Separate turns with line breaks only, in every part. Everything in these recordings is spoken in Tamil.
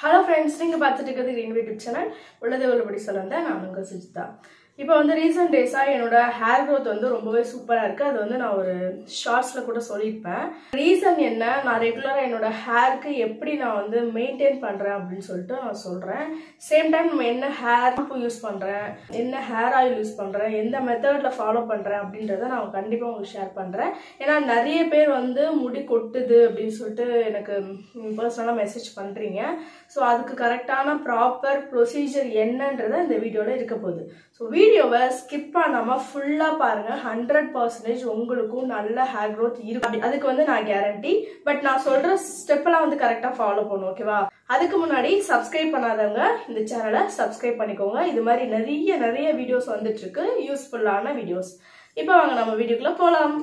ஹலோ ஃப்ரெண்ட்ஸ் நீங்கள் பார்த்துட்டு இருக்கிறது எங்கள் யூடியூப் சேனல் உள்ளதை உள்ளபடி சொல்லுங்க நான் உங்கள் சுஜிதா இப்போ வந்து ரீசெண்ட் டேஸாக என்னோட ஹேர் growth வந்து ரொம்பவே சூப்பராக இருக்குது அது வந்து நான் ஒரு ஷார்ட்ஸில் கூட சொல்லியிருப்பேன் ரீசன் என்ன நான் ரெகுலராக என்னோட ஹேருக்கு எப்படி நான் வந்து மெயின்டைன் பண்ணுறேன் அப்படின்னு சொல்லிட்டு நான் சொல்கிறேன் சேம் டைம் நம்ம என்ன ஹேர் யூஸ் பண்ணுறேன் என்ன ஹேர் ஆயில் யூஸ் பண்ணுறேன் எந்த மெத்தடில் ஃபாலோ பண்ணுறேன் அப்படின்றத நான் கண்டிப்பாக உங்களுக்கு ஷேர் பண்ணுறேன் ஏன்னா நிறைய பேர் வந்து முடி கொட்டுது அப்படின்னு சொல்லிட்டு எனக்கு பர்சனலாக மெசேஜ் பண்ணுறீங்க ஸோ அதுக்கு கரெக்டான ப்ராப்பர் ப்ரொசீஜர் என்னன்றதை இந்த வீடியோவில் இருக்க போகுது ஸோ வீடியோவை ஸ்கிப் பண்ணாமல் ஃபுல்லாக பாருங்கள் ஹண்ட்ரட் பர்சன்டேஜ் உங்களுக்கும் நல்ல ஹேர் க்ரோத் இருக்கு அப்படி- அதுக்கு வந்து நான் கேரண்டி பட் நான் சொல்கிற ஸ்டெப்பெல்லாம் வந்து கரெக்டாக ஃபாலோ பண்ணும் ஓகேவா அதுக்கு முன்னாடி சப்ஸ்கிரைப் பண்ணாதவங்க இந்த சேனலை சப்ஸ்கிரைப் பண்ணிக்கோங்க இது மாதிரி நிறைய நிறைய வீடியோஸ் வந்துட்டு இருக்கு யூஸ்ஃபுல்லான வீடியோஸ் இப்போ வாங்க நம்ம வீடியோக்குள்ள போகலாம்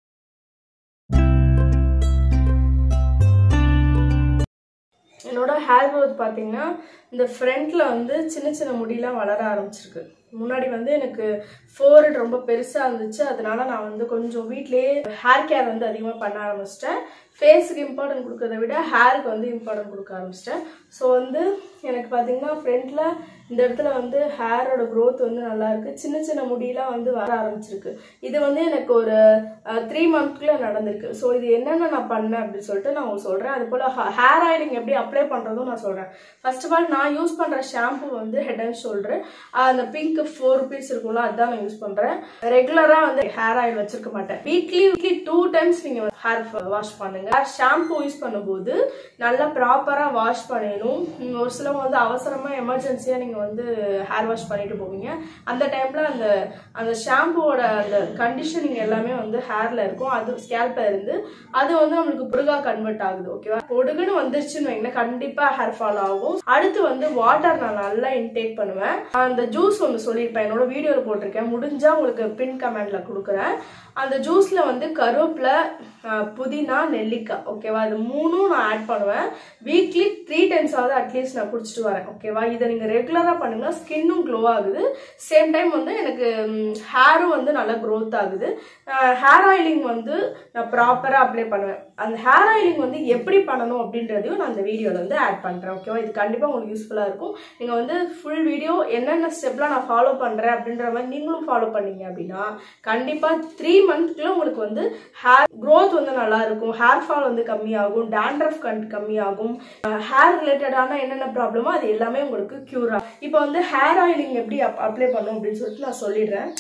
என்னோட ஹேர் growth பார்த்தீங்கன்னா இந்த ஃப்ரண்ட்ல வந்து சின்ன சின்ன முடியெல்லாம் வளர ஆரம்பிச்சிருக்கு முன்னாடி வந்து எனக்கு ஃபோர் ரொம்ப பெருசாக இருந்துச்சு அதனால நான் வந்து கொஞ்சம் வீட்லயே ஹேர் கேர் வந்து அதிகமாக பண்ண ஆரம்பிச்சிட்டேன் ஃபேஸுக்கு இம்பார்ட்டன்ட் கொடுக்கறத விட ஹேருக்கு வந்து இம்பார்ட்டன்ட் கொடுக்க ஆரம்பிச்சிட்டேன் ஸோ வந்து எனக்கு பார்த்தீங்கன்னா ஃப்ரண்ட்ல இந்த இடத்துல வந்து ஹேரோட growth வந்து நல்லா இருக்கு சின்ன சின்ன முடியெல்லாம் வந்து வர ஆரம்பிச்சிருக்கு இது வந்து எனக்கு ஒரு த்ரீ மந்த்க்குள்ள நடந்திருக்கு ஸோ இது என்னென்ன நான் பண்ணேன் அப்படின்னு சொல்லிட்டு நான் உங்களுக்கு சொல்றேன் அது போல ஹேர் ஆயிலிங் எப்படி அப்ளை பண்றதும் நான் சொல்றேன் ஃபர்ஸ்ட் ஆஃப் ஆல் நான் யூஸ் பண்ற ஷாம்பு வந்து ஹெட் அண்ட் ஷோல்டர் அந்த பிங்க் ஃபோர் ருபீஸ் இருக்கும்ல அதான் நான் யூஸ் பண்றேன் ரெகுலரா வந்து ஹேர் ஆயில் வச்சிருக்க மாட்டேன் வீக்லி வீக்லி டூ டைம்ஸ் நீங்க ஹேர் வாஷ் பண்ணுங்க ஷாம்பு யூஸ் பண்ணும்போது நல்லா ப்ராப்பரா வாஷ் பண்ணணும் உம், ஒரு சிலவங்க வந்து அவசரமா எமர்ஜென்சியா நீங்க வந்து ஹேர் வாஷ் பண்ணிட்டு போவீங்க அந்த டைம்ல அந்த அந்த ஷாம்புவோட அந்த கண்டிஷனிங் எல்லாமே வந்து ஹேர்ல இருக்கும் அது ஸ்கேல்ப்ல இருந்து அது வந்து நம்மளுக்கு பொடுகா கன்வெர்ட் ஆகுது ஓகேவா பொடுகுன்னு வந்துருச்சுன்னு வைங்களேன் கண்டிப்பா ஹேர் ஃபால் ஆகும் அடுத்து வந்து வாட்டர் நான் நல்லா இன்டேக் பண்ணுவேன் அந்த ஜூஸ் ஒன்று சொல்லியிருப்பேன் என்னோட வீடியோவில் போட்டிருக்கேன் முடிஞ்சா உங்களுக்கு பின் கமெண்ட்ல கொடுக்குறேன் அந்த ஜூஸ்ல வந்து கருவேப்பிலை அஹ், புதினா நெல்லிக்காய் ஓகேவா இது மூணும் நான் ஆட் பண்ணுவேன் வீக்லி த்ரீ டைம்ஸ் ஆகுது அட்லீஸ்ட் நான் குடிச்சிட்டு வரேன் ஓகேவா இதை நீங்க ரெகுலரா பண்ணுங்க ஸ்கின்னும் க்ளோ ஆகுது சேம் டைம் வந்து எனக்கு ஹேரும் வந்து நல்லா growth ஆகுது ஹேர் ஆயிலிங் வந்து நான் ப்ராப்பரா அப்ளை பண்ணுவேன் அந்த ஹேர் ஆயிலிங் வந்து எப்படி பண்ணணும் அப்படின்றதையும் நான் இந்த வீடியோல வந்து ஆட் பண்றேன் ஓகேவா இது கண்டிப்பா உங்களுக்கு யூஸ்ஃபுல்லா இருக்கும் நீங்க வந்து ஃபுல் வீடியோ என்னென்ன ஸ்டெப்லாம் நான் ஃபாலோ பண்றேன் அப்படின்ற மாதிரி நீங்களும் ஃபாலோ பண்ணீங்க அப்படின்னா கண்டிப்பா த்ரீ மந்த்க்குள்ள உங்களுக்கு வந்து ஹேர் growth வந்து நல்லா இருக்கும் ஹேர் ஃபால் வந்து கம்மியாகும் டேண்ட்ரஃப் கண் கம்மியாகும் ஹேர் ரிலேட்டடான என்னென்ன ப்ராப்ளமோ அது எல்லாமே உங்களுக்கு க்யூர் ஆகும் இப்போ வந்து ஹேர் ஆயிலிங் எப்படி அப்ளை பண்ணும் அப்படின்னு சொல்லிட்டு நான் சொல்லிடுறேன்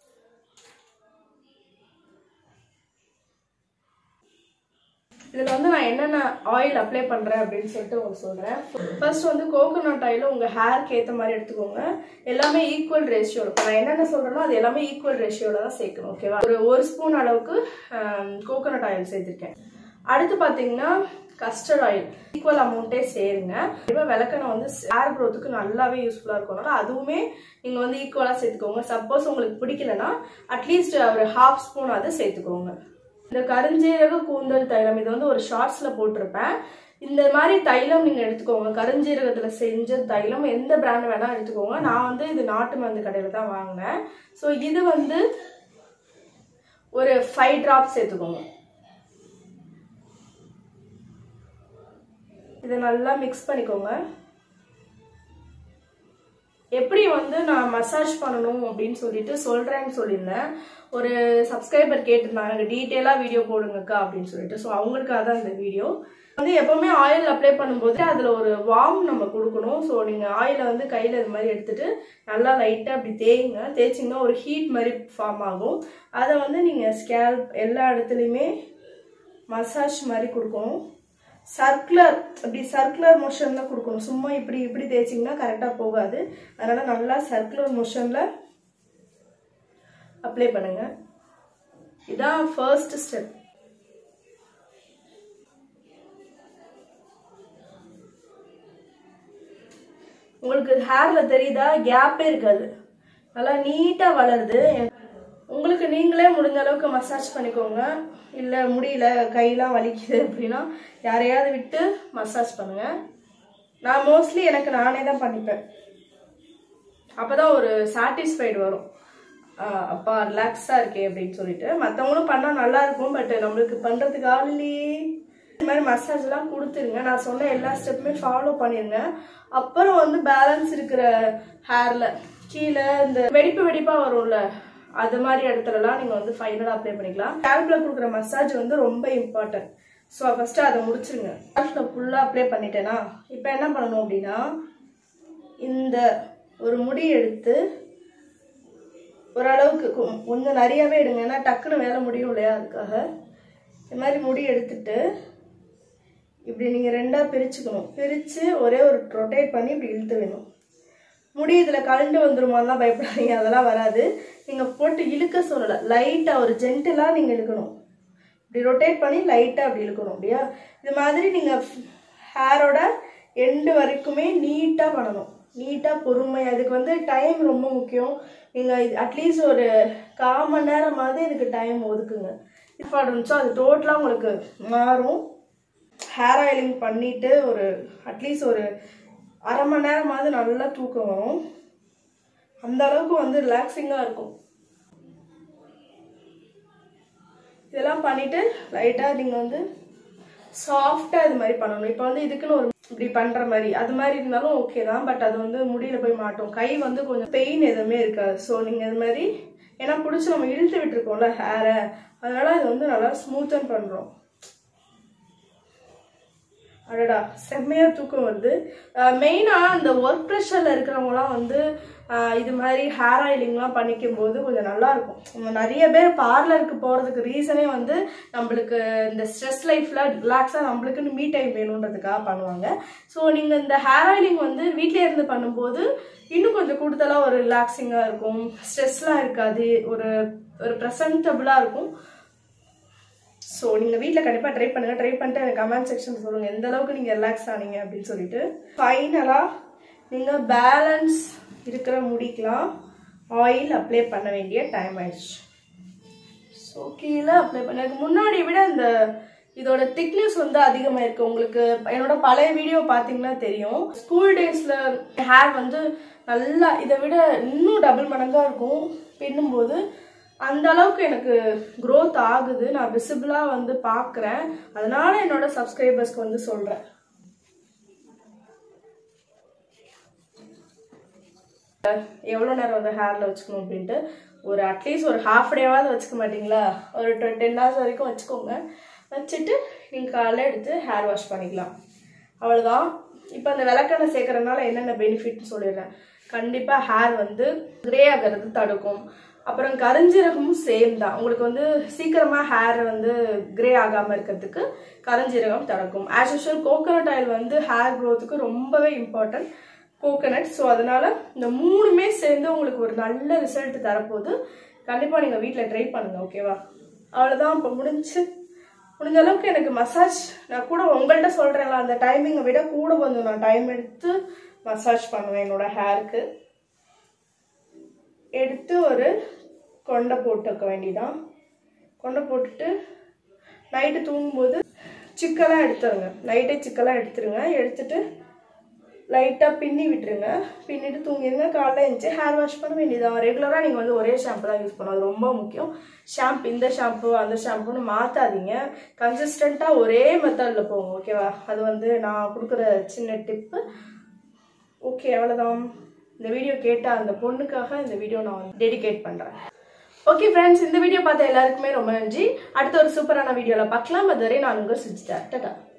இதில் வந்து நான் என்னென்ன ஆயில் அப்ளை பண்ணுறேன் அப்படின்னு சொல்லிட்டு உங்களுக்கு சொல்கிறேன் ஃபர்ஸ்ட் வந்து கோகோனட் ஆயில் உங்கள் ஹேருக்கு ஏற்ற மாதிரி எடுத்துக்கோங்க எல்லாமே ஈக்குவல் ரேஷியோ இப்போ நான் என்னென்ன சொல்கிறேனோ அது எல்லாமே ஈக்குவல் ரேஷியோவில் தான் சேர்க்கணும் ஓகேவா ஒரு ஒரு ஸ்பூன் அளவுக்கு கோகோனட் ஆயில் சேர்த்துருக்கேன் அடுத்து பார்த்தீங்கன்னா கஸ்டர்ட் ஆயில் ஈக்குவல் அமௌண்ட்டே சேருங்க இப்போ விளக்கெண்ணெய் வந்து ஹேர் க்ரோத்துக்கு நல்லாவே யூஸ்ஃபுல்லாக இருக்கணும் அதுவுமே நீங்கள் வந்து ஈக்குவலாக சேர்த்துக்கோங்க சப்போஸ் உங்களுக்கு பிடிக்கலனா அட்லீஸ்ட் ஒரு ஹாஃப் ஸ்பூன் அது சேர்த்துக்கோங்க இந்த கருஞ்சீரக கூந்தல் தைலம் இது வந்து ஒரு ஷார்ட்ஸ்ல போட்டிருப்பேன் இந்த மாதிரி தைலம் நீங்க எடுத்துக்கோங்க கருஞ்சீரகத்துல செஞ்ச தைலம் எந்த பிராண்ட் வேணா எடுத்துக்கோங்க நான் வந்து இது நாட்டு மருந்து கடையில தான் வாங்கினேன் ஸோ இது வந்து ஒரு ஃபைவ் டிராப்ஸ் சேர்த்துக்கோங்க இதை நல்லா மிக்ஸ் பண்ணிக்கோங்க எப்படி வந்து நான் மசாஜ் பண்ணணும் அப்படின்னு சொல்லிட்டு சொல்றேன்னு சொல்லியிருந்தேன் ஒரு சப்ஸ்கிரைபர் கேட்டிருந்தாங்க டீட்டெயிலாக வீடியோ போடுங்கக்கா அப்படின்னு சொல்லிட்டு ஸோ அவங்களுக்காக தான் இந்த வீடியோ வந்து எப்பவுமே ஆயில் அப்ளை பண்ணும்போது அதில் ஒரு வார்ம் நம்ம கொடுக்கணும் ஸோ நீங்கள் ஆயிலை வந்து கையில் இது மாதிரி எடுத்துட்டு நல்லா லைட்டாக அப்படி தேய்ங்க தேய்ச்சிங்கன்னா ஒரு ஹீட் மாதிரி ஃபார்ம் ஆகும் அதை வந்து நீங்கள் ஸ்கேல்ப் எல்லா இடத்துலையுமே மசாஜ் மாதிரி கொடுக்கணும் சர்க்குலர் இப்படி சர்க்குலர் மோஷனில் கொடுக்கணும் சும்மா இப்படி இப்படி தேய்ச்சிங்கன்னா கரெக்டாக போகாது அதனால் நல்லா சர்க்குலர் மோஷனில் அப்ளை பண்ணுங்க இதான் ஃபர்ஸ்ட் ஸ்டெப் உங்களுக்கு ஹேர்ல தெரியுதா கேப்பே இருக்காது நல்லா நீட்டா வளருது உங்களுக்கு நீங்களே முடிஞ்ச அளவுக்கு மசாஜ் பண்ணிக்கோங்க இல்லை முடியல கையெல்லாம் வலிக்குது அப்படின்னா யாரையாவது விட்டு மசாஜ் பண்ணுங்க நான் மோஸ்ட்லி எனக்கு நானே தான் பண்ணிப்பேன் அப்பதான் ஒரு சாட்டிஸ்ஃபைடு வரும் ஆஹ் அப்பா ரிலாக்ஸாக இருக்கே அப்படின்னு சொல்லிட்டு மற்றவங்களும் பண்ணால் நல்லா இருக்கும் பட் நம்மளுக்கு பண்ணுறதுக்கு ஆள் இல்லையே இந்த மாதிரி மசாஜ்லாம் கொடுத்துருங்க நான் சொன்ன எல்லா ஸ்டெப்புமே ஃபாலோ பண்ணிருங்க அப்புறம் வந்து பேலன்ஸ் இருக்கிற ஹேர்ல கீழே இந்த வெடிப்பு வெடிப்பா வரும்ல அது மாதிரி இடத்துலலாம் நீங்கள் வந்து ஃபைனலாக அப்ளை பண்ணிக்கலாம் ஸ்கேல்பில் கொடுக்குற மசாஜ் வந்து ரொம்ப இம்பார்ட்டன்ட் ஸோ ஃபஸ்ட்டு அதை முடிச்சிருங்க ஸ்கேல்பில் ஃபுல்லாக அப்ளை பண்ணிட்டேன்னா இப்போ என்ன பண்ணணும் அப்படின்னா இந்த ஒரு முடி எடுத்து ஓரளவுக்கு கொ- கொஞ்சம் நிறையவே எடுங்க ஏன்னா டக்குன்னு வேலை முடியும் இல்லையா அதுக்காக இந்த மாதிரி முடி எடுத்துட்டு இப்படி நீங்கள் ரெண்டாக பிரிச்சுக்கணும் பிரித்து ஒரே ஒரு ரொட்டேட் பண்ணி இப்படி இழுத்து வேணும் முடி இதில் கலண்டு வந்துருமாலாம் பயப்படாதீங்க அதெல்லாம் வராது நீங்கள் போட்டு இழுக்க சொல்லலை லைட்டாக ஒரு ஜென்டிலாக நீங்கள் இழுக்கணும் இப்படி ரொட்டேட் பண்ணி லைட்டாக அப்படி இழுக்கணும் அப்படியா இது மாதிரி நீங்கள் ஹேரோட எண்டு வரைக்குமே நீட்டாக பண்ணணும் நீட்டாக பொறுமை அதுக்கு வந்து டைம் ரொம்ப முக்கியம் நீங்கள் இது அட்லீஸ்ட் ஒரு கால் மணி நேரமாவது இதுக்கு டைம் ஒதுக்குங்க இம்பார்ட்டன்ஸோ அது டோட்டலாக உங்களுக்கு மாறும் ஹேர் ஆயிலிங் பண்ணிட்டு ஒரு அட்லீஸ்ட் ஒரு அரை மணி நேரமாவது நல்லா தூக்கம் வரும் அந்த அளவுக்கு வந்து ரிலாக்ஸிங்காக இருக்கும் இதெல்லாம் பண்ணிட்டு லைட்டாக நீங்கள் வந்து சாஃப்டாக இது மாதிரி பண்ணணும் இப்போ வந்து இதுக்குன்னு ஒரு இப்படி பண்ணுற மாதிரி அது மாதிரி இருந்தாலும் ஓகே தான் பட் அது வந்து முடியல போய் மாட்டோம் கை வந்து கொஞ்சம் பெயின் எதுவுமே இருக்காது ஸோ நீங்கள் இது மாதிரி ஏன்னா பிடிச்சி நம்ம இழுத்து விட்டுருக்கோம்ல ஹேரை அதனால இது வந்து நல்லா ஸ்மூத்தன் பண்ணுறோம் அடடா செம்மையா தூக்கம் வருது மெயினாக இந்த ஒர்க் ப்ரெஷரில் இருக்கிறவங்களாம் வந்து ஆஹ் இது மாதிரி ஹேர் ஆயிலிங்லாம் பண்ணிக்கும் போது கொஞ்சம் நல்லா இருக்கும் நம்ம நிறைய பேர் பார்லருக்கு போகிறதுக்கு ரீசனே வந்து நம்மளுக்கு இந்த ஸ்ட்ரெஸ் லைஃப்பில் ரிலாக்ஸாக நம்மளுக்குன்னு மீ டைம் வேணுன்றதுக்காக பண்ணுவாங்க ஸோ நீங்கள் இந்த ஹேர் ஆயிலிங் வந்து வீட்டிலே இருந்து பண்ணும்போது இன்னும் கொஞ்சம் கூடுதலாக ஒரு ரிலாக்ஸிங்காக இருக்கும் ஸ்ட்ரெஸ்லாம் இருக்காது ஒரு ஒரு ப்ரெசன்டபுளாக இருக்கும் ஸோ நீங்கள் வீட்டில் கண்டிப்பாக ட்ரை பண்ணுங்கள் ட்ரை பண்ணிட்டு எனக்கு கமெண்ட் செக்ஷன் சொல்லுங்கள் எந்த அளவுக்கு நீங்கள் ரிலாக்ஸ் ஆனீங்க அப்படின்னு சொல்லிட்டு ஃபைனலாக நீங்கள் பேலன்ஸ் இருக்கிற முடிக்கலாம் ஆயில் அப்ளை பண்ண வேண்டிய டைம் ஆயிடுச்சு ஸோ கீழே அப்ளை பண்ண அதுக்கு முன்னாடி விட இந்த இதோட திக்னஸ் வந்து அதிகமாக இருக்கு உங்களுக்கு என்னோட பழைய வீடியோ பார்த்தீங்கன்னா தெரியும் ஸ்கூல் டேஸில் ஹேர் வந்து நல்லா இதை விட இன்னும் டபுள் மடங்காக இருக்கும் பின்னும்போது அந்த அளவுக்கு எனக்கு growth ஆகுது நான் விசிபிளாக வந்து பார்க்குறேன் அதனால என்னோட சப்ஸ்கிரைபர்ஸ்க்கு வந்து சொல்கிறேன் எவ்வளோ நேரம் வந்து ஹேரில் வச்சுக்கணும் அப்படின்ட்டு ஒரு அட்லீஸ்ட் ஒரு ஹாஃப் டேவாவது வச்சுக்க மாட்டீங்களா ஒரு டென் ஹவர்ஸ் வரைக்கும் வச்சுக்கோங்க வச்சுட்டு நீங்கள் காலைல எடுத்து ஹேர் வாஷ் பண்ணிக்கலாம் அவ்வளோதான் இப்போ அந்த விளக்கெண்ணெய் சேர்க்கறதுனால என்னென்ன பெனிஃபிட்னு சொல்லிடுறேன் கண்டிப்பாக ஹேர் வந்து கிரே ஆகிறது தடுக்கும் அப்புறம் கருஞ்சீரகமும் சேம் தான் உங்களுக்கு வந்து சீக்கிரமாக ஹேர் வந்து கிரே ஆகாமல் இருக்கிறதுக்கு கருஞ்சீரகம் தடுக்கும் ஆஸ் யூஷுவல் கோகோனட் ஆயில் வந்து ஹேர் க்ரோத்துக்கு ரொம்பவே இம்பார்ட்டன்ட் கோகனட் ஸோ அதனால இந்த மூணுமே சேர்ந்து உங்களுக்கு ஒரு நல்ல ரிசல்ட் தரப்போகுது கண்டிப்பாக நீங்கள் வீட்டில் ட்ரை பண்ணுங்க ஓகேவா அவ்வளோதான் இப்போ முடிஞ்சு முடிஞ்ச அளவுக்கு எனக்கு மசாஜ் நான் கூட உங்கள்கிட்ட சொல்கிறேன்ல அந்த டைமிங்கை விட கூட கொஞ்சம் நான் டைம் எடுத்து மசாஜ் பண்ணுவேன் என்னோட ஹேருக்கு எடுத்து ஒரு கொண்டை போட்டுக்க வேண்டியதான் கொண்டை போட்டுட்டு நைட்டு தூங்கும்போது சிக்கெல்லாம் எடுத்துருங்க நைட்டே சிக்கெல்லாம் எடுத்துருங்க எடுத்துட்டு லைட்டாக பின்னி விட்டுருங்க பின்னிட்டு தூங்கிடுங்க காலைல எழுந்துச்சு ஹேர் வாஷ் பண்ண வேண்டியதான் ரெகுலராக நீங்கள் வந்து ஒரே ஷாம்பு தான் யூஸ் பண்ணணும் அது ரொம்ப முக்கியம் ஷாம்பு இந்த ஷாம்பு அந்த ஷாம்புன்னு மாற்றாதீங்க கன்சிஸ்டண்ட்டாக ஒரே மெத்தடில் போங்க ஓகேவா அது வந்து நான் கொடுக்குற சின்ன டிப்பு ஓகே அவ்வளோதான் இந்த வீடியோ கேட்ட அந்த பொண்ணுக்காக இந்த வீடியோ நான் டெடிகேட் பண்ணுறேன் ஓகே ஃப்ரெண்ட்ஸ் இந்த வீடியோ பார்த்த எல்லாருக்குமே ரொம்ப நன்றி அடுத்த ஒரு சூப்பரான வீடியோவில் பார்க்கலாம் அதுவரை நான் உங்கள் சுஜிதா டாடா